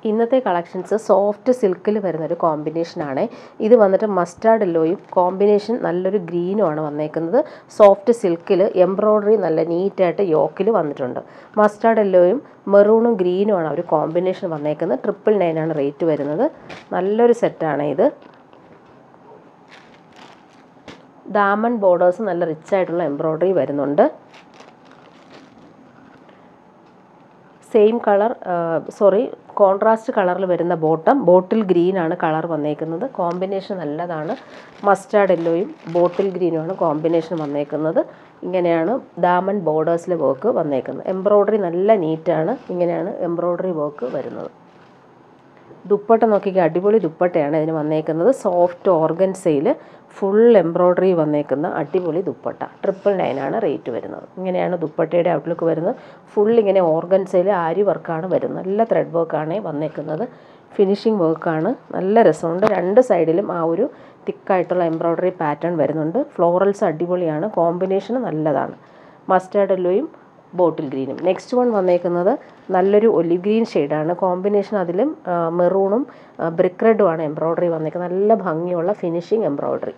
ഇന്നത്തെ collections soft സിൽക്കിൽ വരുന്നൊരു കോമ്പിനേഷനാണ് ഇത് വന്നിട്ട് മസ്റ്റാർഡ് യെല്ലോയും കോമ്പിനേഷൻ നല്ലൊരു ഗ്രീനുമാണ് വന്നേക്കുന്നത് സോഫ്റ്റ് സിൽക്കിൽ എംബ്രോയ്ഡറി നല്ല നീറ്റായിട്ട് യോക്കിൽ വന്നിട്ടുണ്ട് മസ്റ്റാർഡ് യെല്ലോയും മെറൂണും ഗ്രീനുമാണ് ഒരു കോമ്പിനേഷൻ വന്നേക്കുന്നത് ട്രിപ്പിൾ നയനാണ് റേറ്റ് വരുന്നത് നല്ലൊരു സെറ്റാണ് ഇത് ദാമൻ ബോർഡേഴ്സ് നല്ല റിച്ച് ആയിട്ടുള്ള എംബ്രോയ്ഡറി വരുന്നുണ്ട് സെയിം കളർ സോറി കോൺട്രാസ്റ്റ് കളറിൽ വരുന്ന ബോട്ടം ബോട്ടിൽ ഗ്രീൻ ആണ് കളർ വന്നേക്കുന്നത് കോമ്പിനേഷൻ നല്ലതാണ് മസ്റ്റാർഡ് യെല്ലോയും ബോട്ടിൽ ഗ്രീനുമാണ് കോമ്പിനേഷൻ വന്നേക്കുന്നത് ഇങ്ങനെയാണ് ദാമൻ ബോർഡേഴ്സിൽ വർക്ക് വന്നേക്കുന്നത് എംബ്രോയ്ഡറി നല്ല നീറ്റാണ് ഇങ്ങനെയാണ് എംബ്രോയ്ഡറി വർക്ക് വരുന്നത് ദുപ്പട്ട നോക്കിക്കുക അടിപൊളി ദുപ്പട്ടയാണ് ഇതിന് വന്നേക്കുന്നത് സോഫ്റ്റ് ഓർഗൻസയിൽ ഫുൾ എംബ്രോയ്ഡറി വന്നേക്കുന്ന അടിപൊളി ദുപ്പട്ട ട്രിപ്പിൾ നയനാണ് റേറ്റ് വരുന്നത് ഇങ്ങനെയാണ് ദുപ്പട്ടയുടെ ഔട്ട്ലുക്ക് വരുന്നത് ഫുൾ ഇങ്ങനെ ഓർഗൻസയിൽ ആരി വർക്കാണ് വരുന്നത് നല്ല ത്രെഡ് വർക്കാണ് വന്നേക്കുന്നത് ഫിനിഷിംഗ് വർക്കാണ് നല്ല രസമുണ്ട് രണ്ട് സൈഡിലും ആ ഒരു തിക്കായിട്ടുള്ള എംബ്രോയ്ഡറി പാറ്റേൺ വരുന്നുണ്ട് ഫ്ലോറൽസ് അടിപൊളിയാണ് കോമ്പിനേഷൻ നല്ലതാണ് മസ്റ്റാർഡ് യെല്ലോയും ബോട്ടിൽ ഗ്രീനും നെക്സ്റ്റ് വൺ വന്നേക്കുന്നത് നല്ലൊരു ഒലിവ് ഗ്രീൻ ഷെയ്ഡാണ് കോമ്പിനേഷൻ അതിലും മെറൂണും ബ്രിക്ക് റെഡുമാണ് എംബ്രോയ്ഡറി വന്നേക്കുന്നത് നല്ല ഭംഗിയുള്ള ഫിനിഷിങ് എംബ്രോയ്ഡറി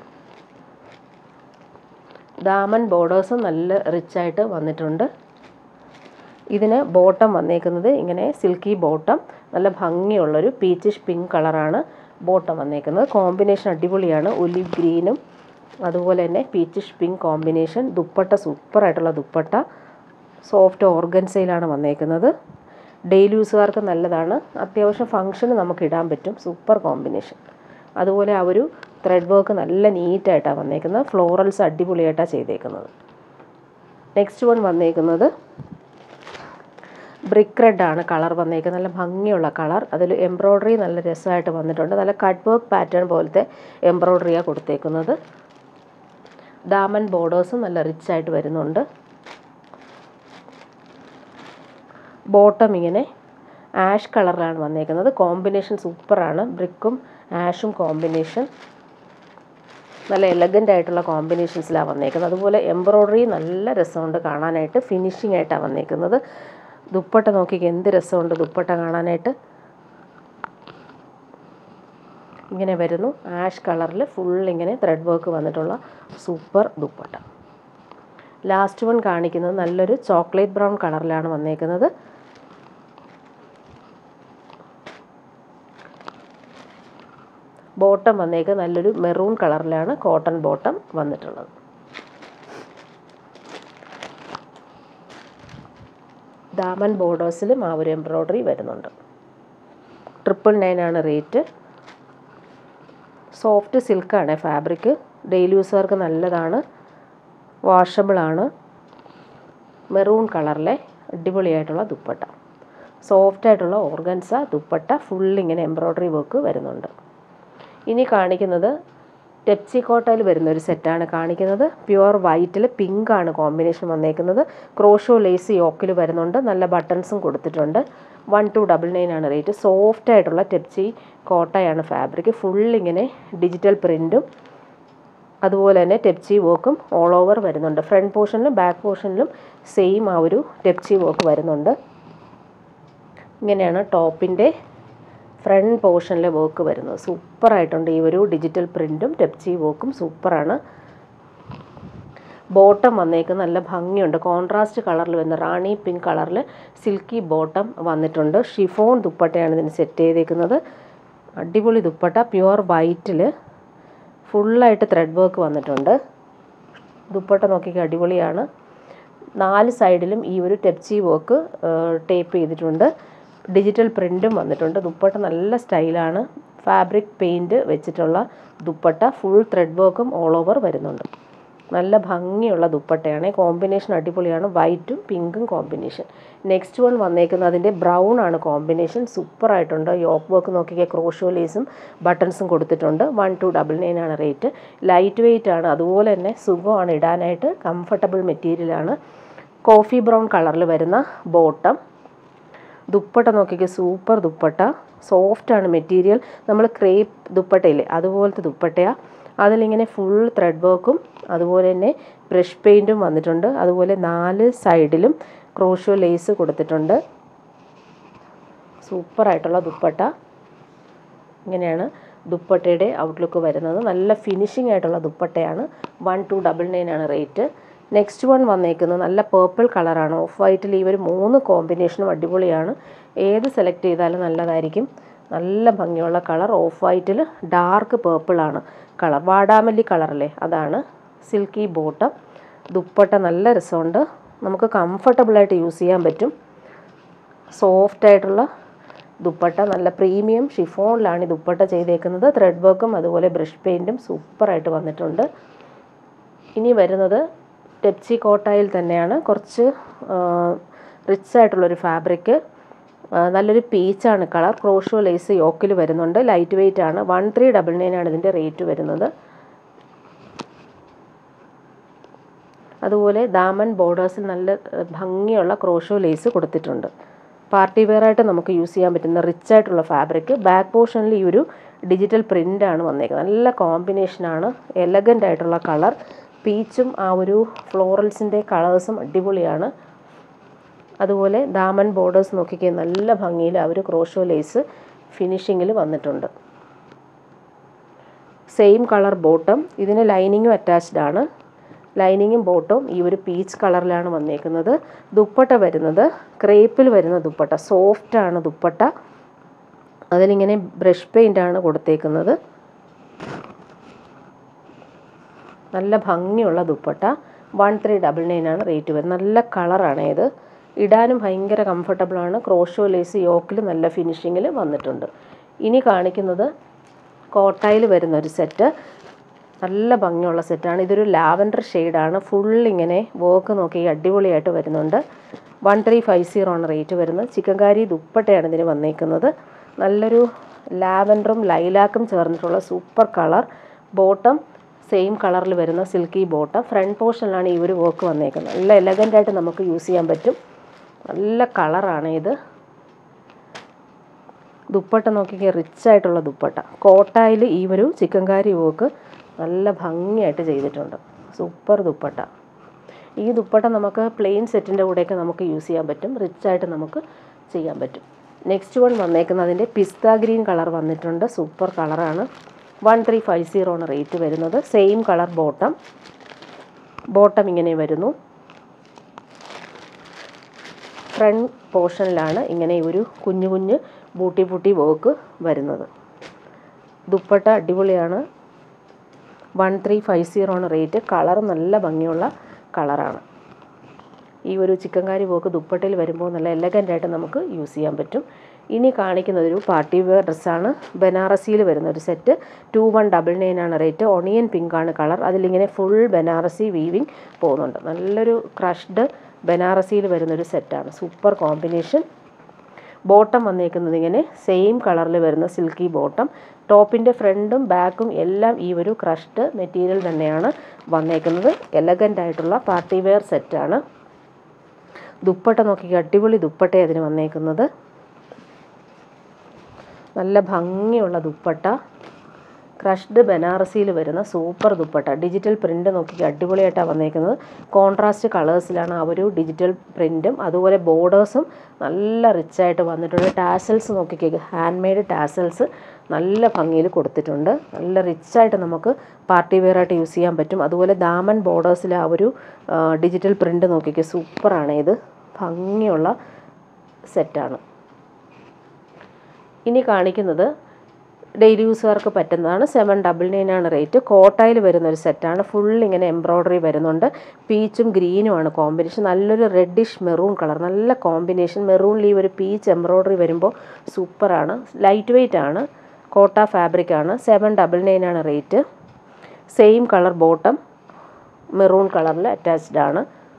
ദാമൻ ബോർഡേഴ്സും നല്ല റിച്ചായിട്ട് വന്നിട്ടുണ്ട് ഇതിന് ബോട്ടം വന്നേക്കുന്നത് ഇങ്ങനെ സിൽക്കി ബോട്ടം നല്ല ഭംഗിയുള്ളൊരു പീച്ചിഷ് പിങ്ക് കളറാണ് ബോട്ടം വന്നേക്കുന്നത് കോമ്പിനേഷൻ അടിപൊളിയാണ് ഒലിവ് ഗ്രീനും അതുപോലെ തന്നെ പീച്ചിഷ് പിങ്ക് കോമ്പിനേഷൻ ദുപ്പട്ട സൂപ്പറായിട്ടുള്ള ദുപ്പട്ട സോഫ്റ്റ് ഓർഗൻസയിലാണ് വന്നേക്കുന്നത് ഡെയിലി യൂസുകാർക്ക് നല്ലതാണ് അത്യാവശ്യം ഫങ്ഷന് നമുക്ക് ഇടാൻ പറ്റും സൂപ്പർ കോമ്പിനേഷൻ അതുപോലെ ആ ഒരു ത്രെഡ് വർക്ക് നല്ല നീറ്റായിട്ടാണ് വന്നേക്കുന്നത് ഫ്ലോറൽസ് അടിപൊളിയായിട്ടാണ് ചെയ്തേക്കുന്നത് നെക്സ്റ്റ് വൺ വന്നേക്കുന്നത് ബ്രിക്ക് റെഡ് ആണ് കളർ വന്നേക്കുന്നത് നല്ല ഭംഗിയുള്ള കളർ അതിൽ എംബ്രോയ്ഡറി നല്ല രസമായിട്ട് വന്നിട്ടുണ്ട് നല്ല കട്ട് വർക്ക് പാറ്റേൺ പോലത്തെ എംബ്രോയ്ഡറിയാണ് കൊടുത്തേക്കുന്നത് ദാമൻ ബോർഡേഴ്സും നല്ല റിച്ച് ആയിട്ട് വരുന്നുണ്ട് ബോട്ടം ഇങ്ങനെ ആഷ് കളറിലാണ് വന്നേക്കുന്നത് കോമ്പിനേഷൻ സൂപ്പറാണ് ബ്രിക്കും ആഷും കോമ്പിനേഷൻ നല്ല എലഗൻ്റ് ആയിട്ടുള്ള കോമ്പിനേഷൻസിലാണ് വന്നേക്കുന്നത് അതുപോലെ എംബ്രോയ്ഡറി നല്ല രസമുണ്ട് കാണാനായിട്ട് ഫിനിഷിംഗ് ആയിട്ടാണ് വന്നേക്കുന്നത് ദുപ്പട്ട നോക്കിക്ക് എന്ത് രസമുണ്ട് ദുപ്പട്ട കാണാനായിട്ട് ഇങ്ങനെ വരുന്നു ആഷ് കളറിൽ ഫുൾ ഇങ്ങനെ ത്രെഡ് വർക്ക് വന്നിട്ടുള്ള സൂപ്പർ ദുപ്പട്ട ലാസ്റ്റ് വൺ കാണിക്കുന്നത് നല്ലൊരു ചോക്ലേറ്റ് ബ്രൗൺ കളറിലാണ് വന്നേക്കുന്നത് ബോട്ടം വന്നേക്ക് നല്ലൊരു മെറൂൺ കളറിലാണ് കോട്ടൺ ബോട്ടം വന്നിട്ടുള്ളത് ദാമൻ ബോർഡേഴ്സിലും ആ ഒരു എംബ്രോയ്ഡറി വരുന്നുണ്ട് ട്രിപ്പിൾ നയൻ ആണ് റേറ്റ് സോഫ്റ്റ് സിൽക്കാണ് ഫാബ്രിക് ഡെയിലി യൂസുകാർക്ക് നല്ലതാണ് വാഷബിളാണ് മെറൂൺ കളറിലെ അടിപൊളിയായിട്ടുള്ള ദുപ്പട്ട സോഫ്റ്റ് ആയിട്ടുള്ള ഓർഗൻസ ദുപ്പട്ട ഫുൾ ഇങ്ങനെ എംബ്രോയ്ഡറി വർക്ക് വരുന്നുണ്ട് ഇനി കാണിക്കുന്നത് ടെപ്സി കോട്ടയിൽ വരുന്ന ഒരു സെറ്റാണ് കാണിക്കുന്നത് പ്യുവർ വൈറ്റിൽ പിങ്ക് ആണ് കോമ്പിനേഷൻ വന്നേക്കുന്നത് ക്രോഷോ ലേസ് യോക്കിൽ വരുന്നുണ്ട് നല്ല ബട്ടൺസും കൊടുത്തിട്ടുണ്ട് വൺ ടു ഡബിൾ നയൻ ആണ് റേറ്റ് സോഫ്റ്റ് ആയിട്ടുള്ള ടെപ്സി കോട്ടയാണ് ഫാബ്രിക് ഫുൾ ഇങ്ങനെ ഡിജിറ്റൽ പ്രിൻറ്റും അതുപോലെ തന്നെ ടെപ്ചി വർക്കും ഓൾ ഓവർ വരുന്നുണ്ട് ഫ്രണ്ട് പോർഷനിലും ബാക്ക് പോർഷനിലും സെയിം ആ ഒരു ടെപ്ചി വർക്ക് വരുന്നുണ്ട് ഇങ്ങനെയാണ് ടോപ്പിൻ്റെ ഫ്രണ്ട് പോർഷനിലെ വർക്ക് വരുന്നത് സൂപ്പറായിട്ടുണ്ട് ഈ ഒരു ഡിജിറ്റൽ പ്രിൻറ്റും ടെപ്ചി വർക്കും സൂപ്പറാണ് ബോട്ടം വന്നേക്ക് നല്ല ഭംഗിയുണ്ട് കോൺട്രാസ്റ്റ് കളറിൽ വരുന്ന റാണി പിങ്ക് കളറിൽ സിൽക്കി ബോട്ടം വന്നിട്ടുണ്ട് ഷിഫോൺ ദുപ്പട്ടയാണ് ഇതിന് സെറ്റ് ചെയ്തേക്കുന്നത് അടിപൊളി ദുപ്പട്ട പ്യുവർ വൈറ്റിൽ ഫുള്ളായിട്ട് ത്രെഡ് വർക്ക് വന്നിട്ടുണ്ട് ദുപ്പട്ട നോക്കിക്ക് അടിപൊളിയാണ് നാല് സൈഡിലും ഈ ഒരു ടെപ്ചി വർക്ക് ടേപ്പ് ചെയ്തിട്ടുണ്ട് ഡിജിറ്റൽ പ്രിൻറ്റും വന്നിട്ടുണ്ട് ദുപ്പട്ട നല്ല സ്റ്റൈലാണ് ഫാബ്രിക് പെയിൻറ്റ് വെച്ചിട്ടുള്ള ദുപ്പട്ട ഫുൾ ത്രെഡ് വർക്കും ഓൾ ഓവർ വരുന്നുണ്ട് നല്ല ഭംഗിയുള്ള ദുപ്പട്ടയാണ് കോമ്പിനേഷൻ അടിപൊളിയാണ് വൈറ്റും പിങ്കും കോമ്പിനേഷൻ നെക്സ്റ്റ് വൺ വന്നേക്കുന്നത് അതിൻ്റെ ബ്രൗൺ ആണ് കോമ്പിനേഷൻ സൂപ്പറായിട്ടുണ്ട് യോക്ക് വർക്ക് നോക്കിയാൽ ക്രോഷോ ലേസും ബട്ടൺസും കൊടുത്തിട്ടുണ്ട് വൺ ടു ഡബിൾ നയൻ ആണ് റേറ്റ് ലൈറ്റ് വെയിറ്റ് ആണ് അതുപോലെ തന്നെ സുഖമാണ് ഇടാനായിട്ട് കംഫർട്ടബിൾ മെറ്റീരിയലാണ് കോഫി ബ്രൗൺ കളറിൽ വരുന്ന ബോട്ടം ദുപ്പട്ട നോക്കിക്കുക സൂപ്പർ ദുപ്പട്ട സോഫ്റ്റാണ് മെറ്റീരിയൽ നമ്മൾ ക്രേപ്പ് ദുപ്പട്ടയില്ലേ അതുപോലത്തെ ദുപ്പട്ടയാണ് അതിലിങ്ങനെ ഫുൾ ത്രെഡ് വർക്കും അതുപോലെ തന്നെ ബ്രഷ് പെയിൻറ്റും വന്നിട്ടുണ്ട് അതുപോലെ നാല് സൈഡിലും ക്രോഷോ ലേസ് കൊടുത്തിട്ടുണ്ട് സൂപ്പറായിട്ടുള്ള ദുപ്പട്ട ഇങ്ങനെയാണ് ദുപ്പട്ടയുടെ ഔട്ട്ലുക്ക് വരുന്നത് നല്ല ഫിനിഷിംഗ് ആയിട്ടുള്ള ദുപ്പട്ടയാണ് വൺ ടു ഡബിൾ നയൻ ആണ് റേറ്റ് നെക്സ്റ്റ് വൺ വന്നേക്കുന്നത് നല്ല പേർപ്പിൾ കളറാണ് ഓഫ് വൈറ്റിൽ ഈ ഒരു മൂന്ന് കോമ്പിനേഷനും അടിപൊളിയാണ് ഏത് സെലക്ട് ചെയ്താലും നല്ലതായിരിക്കും നല്ല ഭംഗിയുള്ള കളർ ഓഫ് വൈറ്റിൽ ഡാർക്ക് പേർപ്പിളാണ് കളർ വാടാമല്ലി കളറല്ലേ അതാണ് സിൽക്കി ബോട്ടം ദുപ്പട്ട നല്ല രസമുണ്ട് നമുക്ക് കംഫർട്ടബിളായിട്ട് യൂസ് ചെയ്യാൻ പറ്റും സോഫ്റ്റ് ആയിട്ടുള്ള ദുപ്പട്ട നല്ല പ്രീമിയം ഷിഫോണിലാണ് ഈ ദുപ്പട്ട ചെയ്തേക്കുന്നത് ത്രെഡ് വർക്കും അതുപോലെ ബ്രഷ് പെയിൻറ്റും സൂപ്പറായിട്ട് വന്നിട്ടുണ്ട് ഇനി വരുന്നത് ടെപ്സി കോട്ടായിൽ തന്നെയാണ് കുറച്ച് റിച്ച് ആയിട്ടുള്ളൊരു ഫാബ്രിക് നല്ലൊരു പീച്ചാണ് കളർ ക്രോഷോ ലേസ് യോക്കിൽ വരുന്നുണ്ട് ലൈറ്റ് വെയിറ്റ് ആണ് വൺ ത്രീ ഡബിൾ നയൻ ആണ് ഇതിൻ്റെ റേറ്റ് വരുന്നത് അതുപോലെ ദാമൻ ബോർഡേഴ്സിൽ നല്ല ഏഹ്, ഭംഗിയുള്ള ക്രോഷോ ലേസ് കൊടുത്തിട്ടുണ്ട് പാർട്ടി വെയർ ആയിട്ട് നമുക്ക് യൂസ് ചെയ്യാൻ പറ്റുന്ന റിച്ച് ആയിട്ടുള്ള ഫാബ്രിക് ബാക്ക് പോർഷനിൽ ഈ ഒരു ഡിജിറ്റൽ പ്രിൻ്റ് ആണ് വന്നേക്കുന്നത് നല്ല കോമ്പിനേഷനാണ് എലഗൻ്റ് ആയിട്ടുള്ള കളർ പീച്ചും ആ ഒരു ഫ്ലോറൽസിൻ്റെ കളേഴ്സും അടിപൊളിയാണ് അതുപോലെ ദാമൻ ബോർഡേഴ്സ് നോക്കിക്കേ നല്ല ഭംഗിയിൽ ആ ഒരു ക്രോഷോ ലേസ് ഫിനിഷിങ്ങിൽ വന്നിട്ടുണ്ട് സെയിം കളർ ബോട്ടം ഇതിന് ലൈനിങ്ങും അറ്റാച്ച്ഡ് ആണ് ലൈനിങ്ങും ബോട്ടവും ഈ ഒരു പീച്ച് കളറിലാണ് വന്നേക്കുന്നത് ദുപ്പട്ട വരുന്നത് ക്രേപ്പിൽ വരുന്ന ദുപ്പട്ട സോഫ്റ്റ് ആണ് ദുപ്പട്ട അതിലിങ്ങനെ ബ്രഷ് പെയിൻ്റ് ആണ് കൊടുത്തേക്കുന്നത് നല്ല ഭംഗിയുള്ള dupatta one three double nine ആണ് റേറ്റ് വരുന്നത് നല്ല കളറാണ് ഇത് ഇടാനും ഭയങ്കര കംഫർട്ടബിളാണ് ക്രോഷോ ലേസ് യോക്കിൽ നല്ല ഫിനിഷിങ്ങിൽ വന്നിട്ടുണ്ട് ഇനി കാണിക്കുന്നത് കോട്ടായിൽ വരുന്ന ഒരു സെറ്റ് നല്ല ഭംഗിയുള്ള സെറ്റാണ് ഇതൊരു ലാവൻഡർ ഷെയ്ഡാണ് ഫുൾ ഇങ്ങനെ വർക്ക് നോക്കി അടിപൊളിയായിട്ട് വരുന്നുണ്ട് വൺ ത്രീ ഫൈവ് സീറോ ആണ് റേറ്റ് വരുന്നത് ചിക്കൻകാരി ദുപ്പട്ടയാണ് ഇതിന് വന്നേക്കുന്നത് നല്ലൊരു ലാവൻഡറും ലൈലാക്കും ചേർന്നിട്ടുള്ള സൂപ്പർ കളർ ബോട്ടം സെയിം കളറിൽ വരുന്ന സിൽക്കി ബോട്ടം ഫ്രണ്ട് പോർഷനിലാണ് ഈ ഒരു വർക്ക് വന്നേക്കുന്നത് നല്ല എലഗൻ്റ് ആയിട്ട് നമുക്ക് യൂസ് ചെയ്യാൻ പറ്റും നല്ല കളറാണ് ഇത് ദുപ്പട്ട നോക്കിക്കേ റിച്ച് ആയിട്ടുള്ള ദുപ്പട്ട കോട്ടായിൽ ഈ ഒരു ചിക്കൻകാരി വർക്ക് നല്ല ഭംഗിയായിട്ട് ചെയ്തിട്ടുണ്ട് സൂപ്പർ ദുപ്പട്ട ഈ ദുപ്പട്ട നമുക്ക് പ്ലെയിൻ സെറ്റിൻ്റെ കൂടെയൊക്കെ നമുക്ക് യൂസ് ചെയ്യാൻ പറ്റും റിച്ച് ആയിട്ട് നമുക്ക് ചെയ്യാൻ പറ്റും നെക്സ്റ്റ് വൺ വന്നേക്കുന്നതിൻ്റെ പിസ്ത ഗ്രീൻ കളർ വന്നിട്ടുണ്ട് സൂപ്പർ കളറാണ് വൺ ത്രീ ഫൈവ് സീറോ ആണ് റേറ്റ് വരുന്നത് സെയിം കളർ ബോട്ടം ബോട്ടം ഇങ്ങനെ വരുന്നു ഫ്രണ്ട് പോർഷനിലാണ് ഇങ്ങനെ ഒരു കുഞ്ഞു കുഞ്ഞ് ബൂട്ടി ബൂട്ടി വർക്ക് വരുന്നത് ദുപ്പട്ട അടിപൊളിയാണ് വൺ ത്രീ ഫൈവ് സീറോ ആണ് റേറ്റ് കളർ നല്ല ഭംഗിയുള്ള കളറാണ് ഈ ഒരു ചിക്കൻകാരി പോക്ക് ദുപ്പട്ടയിൽ വരുമ്പോൾ നല്ല എലഗൻ്റ് ആയിട്ട് നമുക്ക് യൂസ് ചെയ്യാൻ പറ്റും ഇനി കാണിക്കുന്നത് ഒരു പാർട്ടി വെയർ ഡ്രസ്സാണ് ബനാറസിയിൽ വരുന്ന ഒരു set two one double nine ആണ് റേറ്റ് ഒണിയൻ പിങ്ക് ആണ് കളർ അതിലിങ്ങനെ ഫുൾ ബനാറസി വീവിങ് പോകുന്നുണ്ട് നല്ലൊരു ക്രഷ്ഡ് ബനാറസിയിൽ വരുന്നൊരു സെറ്റാണ് സൂപ്പർ കോമ്പിനേഷൻ ബോട്ടം വന്നേക്കുന്നത് ഇങ്ങനെ സെയിം കളറിൽ വരുന്ന സിൽക്കി ബോട്ടം ടോപ്പിൻ്റെ ഫ്രണ്ടും ബാക്കും എല്ലാം ഈ ഒരു ക്രഷ്ഡ് മെറ്റീരിയൽ തന്നെയാണ് വന്നേക്കുന്നത് എലഗൻ്റ് ആയിട്ടുള്ള പാർട്ടി വെയർ സെറ്റാണ് ദുപ്പട്ട നോക്കി അടിപൊളി ദുപ്പട്ട അതിന് വന്നേക്കുന്നത് നല്ല ഭംഗിയുള്ള ദുപ്പട്ട ക്രഷ്ഡ് ബനാറസിയിൽ വരുന്ന സൂപ്പർ ദുപ്പട്ട ഡിജിറ്റൽ പ്രിൻ്റ് നോക്കി അടിപൊളിയായിട്ടാണ് വന്നേക്കുന്നത് കോൺട്രാസ്റ്റ് കളേഴ്സിലാണ് ആ ഒരു ഡിജിറ്റൽ പ്രിൻറ്റും അതുപോലെ ബോർഡേഴ്സും നല്ല റിച്ചായിട്ട് വന്നിട്ടുണ്ട് ടാസൽസ് നോക്കിക്കേ ഹാൻഡ് മെയ്ഡ് ടാസൽസ് നല്ല ഭംഗിയിൽ കൊടുത്തിട്ടുണ്ട് നല്ല റിച്ചായിട്ട് നമുക്ക് പാർട്ടി വെയർ ആയിട്ട് യൂസ് ചെയ്യാൻ പറ്റും അതുപോലെ ദാമൻ ബോർഡേഴ്സിൽ ആ ഒരു ഡിജിറ്റൽ പ്രിൻ്റ് നോക്കിക്കേ സൂപ്പറാണ് ഇത് ഭംഗിയുള്ള സെറ്റാണ് ഇനി കാണിക്കുന്നത് ഡെയിലി യൂസുകാർക്ക് പറ്റുന്നതാണ് സെവൻ ഡബിൾ നയൻ ആണ് റേറ്റ് കോട്ടായിൽ വരുന്ന ഒരു സെറ്റാണ് ഫുൾ ഇങ്ങനെ എംബ്രോയ്ഡറി വരുന്നുണ്ട് പീച്ചും ഗ്രീനുമാണ് കോമ്പിനേഷൻ നല്ലൊരു റെഡിഷ് മെറൂൺ കളർ നല്ല കോമ്പിനേഷൻ മെറൂണിൽ ഈ ഒരു പീച്ച് എംബ്രോയ്ഡറി വരുമ്പോൾ സൂപ്പറാണ് ലൈറ്റ് വെയിറ്റ് ആണ് കോട്ട ഫാബ്രിക് ആണ് സെവൻ ഡബിൾ നയൻ ആണ് rate same colour bottom maroon കളറിൽ അറ്റാച്ച്ഡ് ആണ്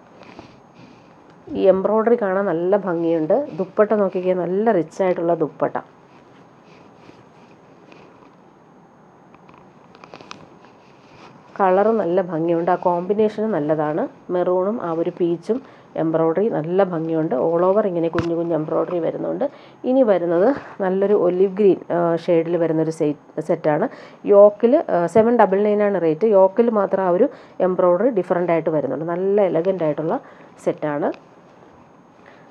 ഈ എംബ്രോയ്ഡറി കാണാൻ നല്ല ഭംഗിയുണ്ട് ദുപ്പട്ട നോക്കിക്കാൻ നല്ല റിച്ച് ആയിട്ടുള്ള ദുപ്പട്ട കളറ് നല്ല ഭംഗിയുണ്ട് ആ കോമ്പിനേഷനും നല്ലതാണ് മെറൂണും ആ ഒരു പീച്ചും എംബ്രോയ്ഡറി നല്ല ഭംഗിയുണ്ട് ഓൾ ഓവർ ഇങ്ങനെ കുഞ്ഞു കുഞ്ഞു എംബ്രോയ്ഡറി വരുന്നുണ്ട് ഇനി വരുന്നത് നല്ലൊരു ഒലിവ് ഗ്രീൻ ഷെയ്ഡിൽ വരുന്നൊരു സെറ്റ് സെറ്റാണ് യോക്കിൽ സെവൻ ഡബിൾ നയൻ ആണ് റേറ്റ് യോക്കിൽ മാത്രം ആ ഒരു എംബ്രോയ്ഡറി ഡിഫറെൻ്റ് ആയിട്ട് വരുന്നുണ്ട് നല്ല എലഗൻ്റ് ആയിട്ടുള്ള സെറ്റാണ്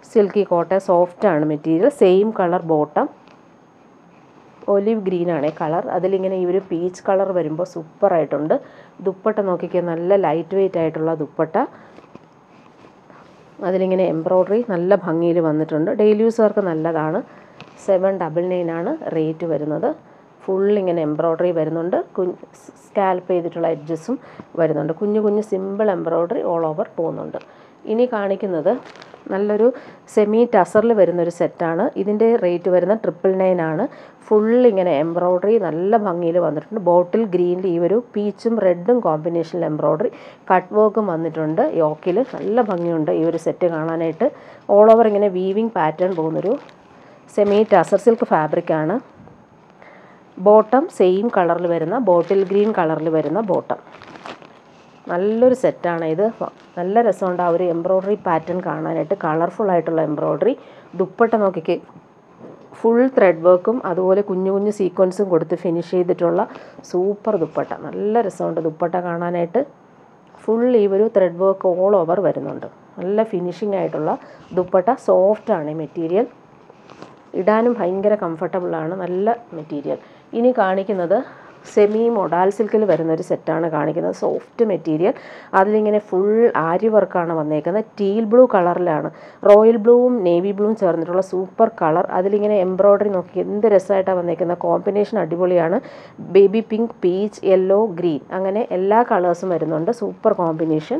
സിൽക്കി കോട്ടൺ സോഫ്റ്റാണ് material same colour bottom olive green ആണ് കളർ അതിലിങ്ങനെ ഈ ഒരു പീച്ച് കളർ വരുമ്പോൾ സൂപ്പറായിട്ടുണ്ട് ദുപ്പട്ട നോക്കിക്കുക നല്ല ലൈറ്റ് വെയിറ്റ് ആയിട്ടുള്ള ദുപ്പട്ട അതിലിങ്ങനെ എംബ്രോയ്ഡറി നല്ല ഭംഗിയിൽ വന്നിട്ടുണ്ട് ഡെയിലി യൂസുകാർക്ക് നല്ലതാണ് സെവൻ ഡബിൾ നയൻ ആണ് റേറ്റ് വരുന്നത് ഫുൾ ഇങ്ങനെ എംബ്രോയ്ഡറി വരുന്നുണ്ട് കുഞ്ഞ് സ്കാൽപ്പ് ചെയ്തിട്ടുള്ള എഡ്ജസും വരുന്നുണ്ട് കുഞ്ഞു കുഞ്ഞു സിമ്പിൾ എംബ്രോയ്ഡറി ഓൾ ഓവർ പോകുന്നുണ്ട് ഇനി കാണിക്കുന്നത് നല്ലൊരു സെമി ടസറിൽ വരുന്നൊരു സെറ്റാണ് ഇതിൻ്റെ റേറ്റ് വരുന്ന ട്രിപ്പിൾ നയൻ ആണ് ഫുൾ ഇങ്ങനെ എംബ്രോയ്ഡറി നല്ല ഭംഗിയിൽ വന്നിട്ടുണ്ട് ബോട്ടിൽ ഗ്രീനിൽ ഈ ഒരു പീച്ചും റെഡും കോമ്പിനേഷനിൽ എംബ്രോയ്ഡറി കട്ട് വർക്കും വന്നിട്ടുണ്ട് യോക്കിൽ നല്ല ഭംഗിയുണ്ട് ഈ ഒരു സെറ്റ് കാണാനായിട്ട് ഓൾ ഓവർ ഇങ്ങനെ വീവിങ് പാറ്റേൺ പോകുന്നൊരു സെമി ടസർ സിൽക്ക് ഫാബ്രിക്കാണ് ബോട്ടം സെയിം കളറിൽ വരുന്ന ബോട്ടിൽ ഗ്രീൻ കളറിൽ വരുന്ന ബോട്ടം നല്ലൊരു സെറ്റാണ് ഇത് നല്ല രസമുണ്ട് ആ ഒരു എംബ്രോയ്ഡറി പാറ്റേൺ കാണാനായിട്ട് കളർഫുൾ ആയിട്ടുള്ള എംബ്രോയ്ഡറി ദുപ്പട്ട നോക്കിക്ക് ഫുൾ ത്രെഡ് വർക്കും അതുപോലെ കുഞ്ഞു കുഞ്ഞു സീക്വൻസും കൊടുത്ത് ഫിനിഷ് ചെയ്തിട്ടുള്ള സൂപ്പർ ദുപ്പട്ട നല്ല രസമുണ്ട് ദുപ്പട്ട കാണാനായിട്ട് ഫുൾ ഈ ഒരു ത്രെഡ് വർക്ക് ഓൾ ഓവർ വരുന്നുണ്ട് നല്ല ഫിനിഷിംഗ് ആയിട്ടുള്ള ദുപ്പട്ട സോഫ്റ്റാണ് ഈ മെറ്റീരിയൽ ഇടാനും ഭയങ്കര കംഫർട്ടബിളാണ് നല്ല മെറ്റീരിയൽ ഇനി കാണിക്കുന്നത് സെമി മൊഡാൽ സിൽക്കിൽ വരുന്ന ഒരു സെറ്റാണ് കാണിക്കുന്നത് സോഫ്റ്റ് മെറ്റീരിയൽ അതിലിങ്ങനെ ഫുൾ ആരി വർക്കാണ് വന്നേക്കുന്നത് ടീൽ ബ്ലൂ കളറിലാണ് റോയൽ ബ്ലൂവും നേവി ബ്ലൂവും ചേർന്നിട്ടുള്ള സൂപ്പർ കളർ അതിലിങ്ങനെ എംബ്രോയ്ഡറി നോക്കി എന്ത് രസമായിട്ടാണ് വന്നേക്കുന്നത് കോമ്പിനേഷൻ അടിപൊളിയാണ് baby pink peach yellow green അങ്ങനെ എല്ലാ കളേഴ്സും വരുന്നുണ്ട് സൂപ്പർ കോമ്പിനേഷൻ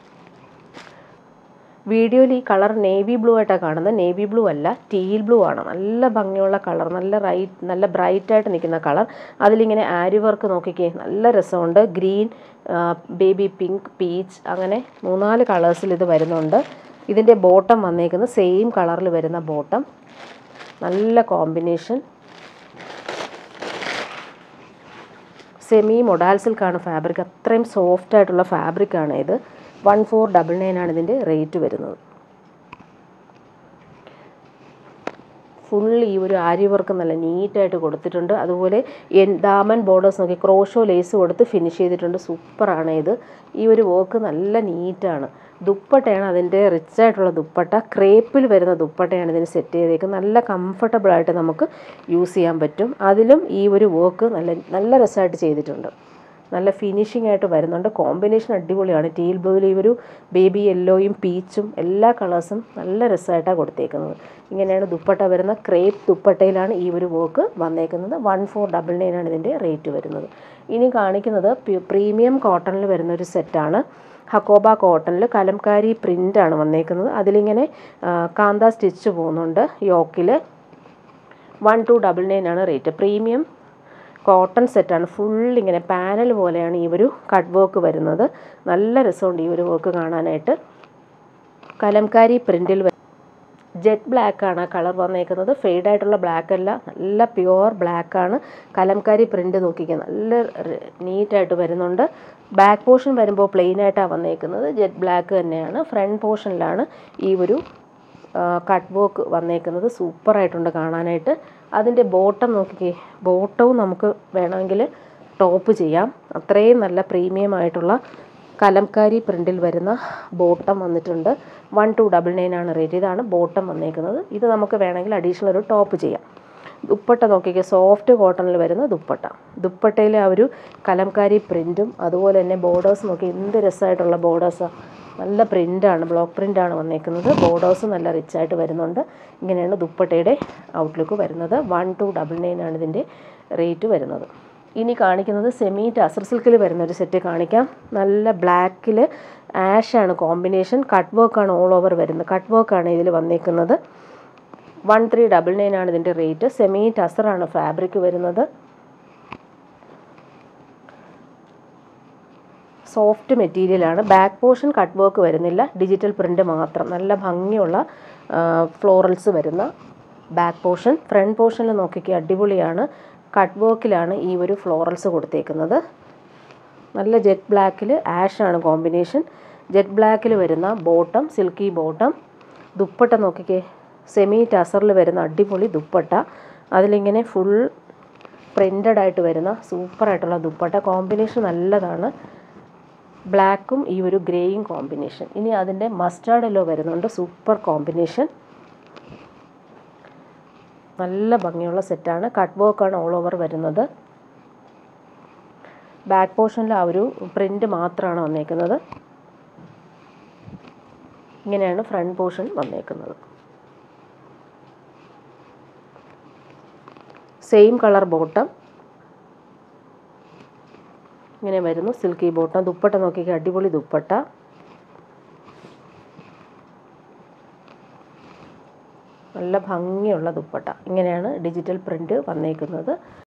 വീഡിയോയിൽ ഈ കളർ നേവി ബ്ലൂ ആയിട്ടാണ് കാണുന്നത് നേവി ബ്ലൂ അല്ല ടീൽ ബ്ലൂ ആണ് നല്ല ഭംഗിയുള്ള കളർ നല്ല റൈറ്റ് നല്ല ബ്രൈറ്റ് ആയിട്ട് നിൽക്കുന്ന കളർ അതിലിങ്ങനെ ആരി വർക്ക് നോക്കിക്കേ നല്ല രസമുണ്ട് ഗ്രീൻ ബേബി പിങ്ക് പീച്ച് അങ്ങനെ മൂന്നാല് കളേഴ്സിൽ ഇത് വരുന്നുണ്ട് ഇതിൻ്റെ ബോട്ടം വന്നേക്കുന്നത് സെയിം കളറിൽ വരുന്ന ബോട്ടം നല്ല കോമ്പിനേഷൻ സെമി മൊഡാൽ സിൽക്കാണ് ഫാബ്രിക് അത്രയും സോഫ്റ്റ് ആയിട്ടുള്ള ഫാബ്രിക്കാണ് ഇത് വൺ ഫോർ ഡബിൾ നയൻ ആണ് ഇതിൻ്റെ റേറ്റ് വരുന്നത് ഫുൾ ഈ ഒരു ആരി വർക്ക് നല്ല നീറ്റായിട്ട് കൊടുത്തിട്ടുണ്ട് അതുപോലെ എൻ ദാമൻ ബോർഡേഴ്സ് നോക്കി ക്രോഷോ ലേസ് കൊടുത്ത് ഫിനിഷ് ചെയ്തിട്ടുണ്ട് സൂപ്പറാണ് ഇത് ഈ ഒരു വർക്ക് നല്ല നീറ്റാണ് ദുപ്പട്ടയാണ് അതിൻ്റെ റിച്ച് ആയിട്ടുള്ള ദുപ്പട്ട ക്രേപ്പിൽ വരുന്ന ദുപ്പട്ടയാണ് ഇതിന് സെറ്റ് ചെയ്തേക്കുന്നത് നല്ല കംഫർട്ടബിൾ ആയിട്ട് നമുക്ക് യൂസ് ചെയ്യാൻ പറ്റും അതിലും ഈ ഒരു വർക്ക് നല്ല നല്ല രസമായിട്ട് ചെയ്തിട്ടുണ്ട് നല്ല ഫിനിഷിംഗ് ആയിട്ട് വരുന്നുണ്ട് കോമ്പിനേഷൻ അടിപൊളിയാണ് ടീൽ ബ്ലൂവിൽ ഈ ഒരു ബേബി യെല്ലോയും പീച്ചും എല്ലാ കളേഴ്സും നല്ല രസമായിട്ടാണ് കൊടുത്തേക്കുന്നത് ഇങ്ങനെയാണ് ദുപ്പട്ട വരുന്ന ക്രേപ്പ് ദുപ്പട്ടയിലാണ് ഈ ഒരു വർക്ക് വന്നേക്കുന്നത് വൺ ഫോർ ഡബിൾ നയൻ ആണ് ഇതിൻ്റെ റേറ്റ് വരുന്നത് ഇനി കാണിക്കുന്നത് പ്രീമിയം കോട്ടണിൽ വരുന്ന ഒരു സെറ്റാണ് ഹക്കോബ കോട്ടണിൽ കലംകാരി പ്രിൻ്റാണ് വന്നേക്കുന്നത് അതിലിങ്ങനെ കാന്ത സ്റ്റിച്ച് പോകുന്നുണ്ട് യോക്കിൽ വൺ ടു ഡബിൾ നയൻ ആണ് റേറ്റ് പ്രീമിയം കോട്ടൺ സെറ്റാണ് ഫുൾ ഇങ്ങനെ പാനൽ പോലെയാണ് ഈ ഒരു കട്ട് വർക്ക് വരുന്നത് നല്ല രസമുണ്ട് ഈ ഒരു വർക്ക് കാണാനായിട്ട് കലംകാരി പ്രിൻറ്റിൽ ജെറ്റ് ബ്ലാക്ക് ആണ് കളർ വന്നേക്കുന്നത് ഫെയ്ഡ് ആയിട്ടുള്ള ബ്ലാക്ക് അല്ല നല്ല പ്യുവർ ബ്ലാക്ക് ആണ് കലംകാരി പ്രിൻ്റ് നോക്കിക്കുക നല്ല നീറ്റായിട്ട് വരുന്നുണ്ട് ബാക്ക് പോർഷൻ വരുമ്പോൾ പ്ലെയിൻ ആയിട്ടാണ് വന്നേക്കുന്നത് ജെറ്റ് ബ്ലാക്ക് തന്നെയാണ് ഫ്രണ്ട് പോർഷനിലാണ് ഈ ഒരു കട്ട് വർക്ക് വന്നേക്കുന്നത് സൂപ്പറായിട്ടുണ്ട് കാണാനായിട്ട് അതിൻ്റെ ബോട്ടം നോക്കിക്കേ ബോട്ടവും നമുക്ക് വേണമെങ്കിൽ ടോപ്പ് ചെയ്യാം അത്രയും നല്ല പ്രീമിയം ആയിട്ടുള്ള കലംകാരി പ്രിൻറ്റിൽ വരുന്ന ബോട്ടം വന്നിട്ടുണ്ട് വൺ ടു ഡബിൾ നയൻ ആണ് റേറ്റ് ഇതാണ് ബോട്ടം വന്നേക്കുന്നത് ഇത് നമുക്ക് വേണമെങ്കിൽ അഡീഷണൽ ഒരു ടോപ്പ് ചെയ്യാം ദുപ്പട്ട നോക്കിക്കേ സോഫ്റ്റ് കോട്ടണിൽ വരുന്ന ദുപ്പട്ട ദുപ്പട്ടയിലെ ആ ഒരു കലംകാരി പ്രിൻറ്റും അതുപോലെ തന്നെ ബോർഡേഴ്സ് നോക്കി എന്ത് രസമായിട്ടുള്ള ബോർഡേഴ്സാണ് നല്ല പ്രിൻ്റാണ് ബ്ലോക്ക് പ്രിൻ്റാണ് വന്നേക്കുന്നത് ബോർഡേഴ്സ് നല്ല റിച്ചായിട്ട് വരുന്നുണ്ട് ഇങ്ങനെയാണ് ദുപ്പട്ടയുടെ ഔട്ട്ലുക്ക് വരുന്നത് വൺ ടു ഡബിൾ നയൻ ആണ് ഇതിൻ്റെ റേറ്റ് വരുന്നത് ഇനി കാണിക്കുന്നത് സെമി ടസർ സിൽക്കിൽ വരുന്ന ഒരു സെറ്റ് കാണിക്കാം നല്ല ബ്ലാക്കിൽ ആഷാണ് കോമ്പിനേഷൻ കട്ട് വർക്കാണ് ഓൾ ഓവർ വരുന്നത് കട്ട് വർക്കാണ് ഇതിൽ വന്നേക്കുന്നത് വൺ ത്രീ ഡബിൾ നയൻ ആണ് ഇതിൻ്റെ റേറ്റ് സെമി ടസറാണ് ഫാബ്രിക് വരുന്നത് സോഫ്റ്റ് മെറ്റീരിയലാണ് ബാക്ക് പോർഷൻ കട്ട് വർക്ക് വരുന്നില്ല ഡിജിറ്റൽ പ്രിൻ്റ് മാത്രം നല്ല ഭംഗിയുള്ള ഫ്ലോറൽസ് വരുന്ന ബാക്ക് പോർഷൻ ഫ്രണ്ട് പോർഷനിൽ നോക്കിക്കുക അടിപൊളിയാണ് കട്ട് വർക്കിലാണ് ഈ ഒരു ഫ്ലോറൽസ് കൊടുത്തേക്കുന്നത് നല്ല ജെറ്റ് ബ്ലാക്കിൽ ആഷാണ് കോമ്പിനേഷൻ ജെറ്റ് ബ്ലാക്കിൽ വരുന്ന ബോട്ടം സിൽക്കി ബോട്ടം ദുപ്പട്ട നോക്കിക്കേ സെമി ടസറിൽ വരുന്ന അടിപൊളി ദുപ്പട്ട അതിലിങ്ങനെ ഫുൾ പ്രിൻ്റഡ് ആയിട്ട് വരുന്ന സൂപ്പറായിട്ടുള്ള ദുപ്പട്ട കോമ്പിനേഷൻ നല്ലതാണ് ബ്ലാക്കും ഈ ഒരു ഗ്രേയും കോമ്പിനേഷൻ ഇനി അതിൻ്റെ മസ്റ്റാർഡ് യെല്ലോ വരുന്നുണ്ട് സൂപ്പർ കോമ്പിനേഷൻ നല്ല ഭംഗിയുള്ള സെറ്റാണ് കട്ട് വർക്കാണ് ഓൾ ഓവർ വരുന്നത് ബാക്ക് പോർഷനിൽ ആ ഒരു പ്രിൻ്റ് മാത്രമാണ് വന്നേക്കുന്നത് ഇങ്ങനെയാണ് ഫ്രണ്ട് പോർഷൻ വന്നേക്കുന്നത് സെയിം കളർ ബോട്ടം ഇങ്ങനെ വരുന്നു സിൽക്കി ബോട്ടം ദുപ്പട്ട നോക്കിക്കുക അടിപൊളി ദുപ്പട്ട നല്ല ഭംഗിയുള്ള ദുപ്പട്ട ഇങ്ങനെയാണ് ഡിജിറ്റൽ പ്രിൻ്റ് വന്നേക്കുന്നത്